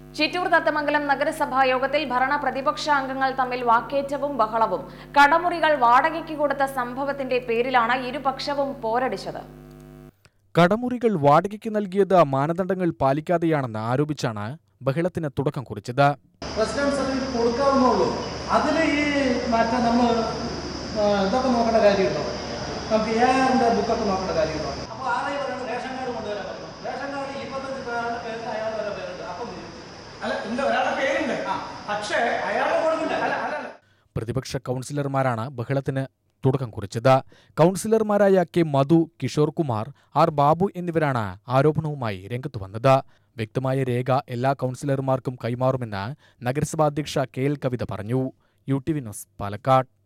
ചിറ്റൂർ തത്തമംഗലം നഗരസഭാ യോഗത്തിൽ ഭരണ പ്രതിപക്ഷ അംഗങ്ങൾ തമ്മിൽ വാക്കേറ്റവും ബഹളവും കടമുറികൾ വാടകയ്ക്ക് കൊടുത്ത സംഭവത്തിന്റെ പേരിലാണ് ഇരുപക്ഷവും പോരടിച്ചത് കടമുറികൾ വാടകയ്ക്ക് നൽകിയത് മാനദണ്ഡങ്ങൾ പാലിക്കാതെയാണെന്ന് ആരോപിച്ചാണ് ബഹളത്തിന് തുടക്കം കുറിച്ചത് റെസിഡൻസ് സർട്ടിഫിക്കറ്റ് കൊടുക്കാവുന്നുള്ളൂ അതിൽ ഈ മറ്റേ നമ്മൾ ഇതൊക്കെ നോക്കേണ്ട കാര്യമുണ്ടോ നമുക്ക് എ ആറിൻ്റെ ബുക്കൊക്കെ നോക്കേണ്ട കാര്യമുണ്ടോ അപ്പോൾ ആരെയും പറയുന്നത് റേഷൻ കാർഡ് കൊണ്ടുവരാൻ പറഞ്ഞു റേഷൻ കാർഡ് ഇരുപത്തഞ്ച് പേരുടെ പേരിൽ അയാൾ വരെ പേരുണ്ട് അപ്പം തീരും. അല്ല ഉണ്ട് ഒരാളുടെ പേരുണ്ട് ആ പക്ഷേ അയാളുടെ കൊടുക്കില്ല അല്ല അല്ല അല്ല പ്രതിപക്ഷ കൗൺസിലർമാരാണ് ബഹളത്തിന് തുടക്കം കുറിച്ചത് കൗൺസിലർമാരായ കെ മധു കിഷോർ കുമാർ ആർ ബാബു എന്നിവരാണ് ആരോപണവുമായി രംഗത്തു വന്നത് വ്യക്തമായ രേഖ എല്ലാ കൗൺസിലർമാർക്കും കൈമാറുമെന്ന് നഗരസഭാ അധ്യക്ഷ കെ എൽ കവിത പറഞ്ഞു U T V news Palakkad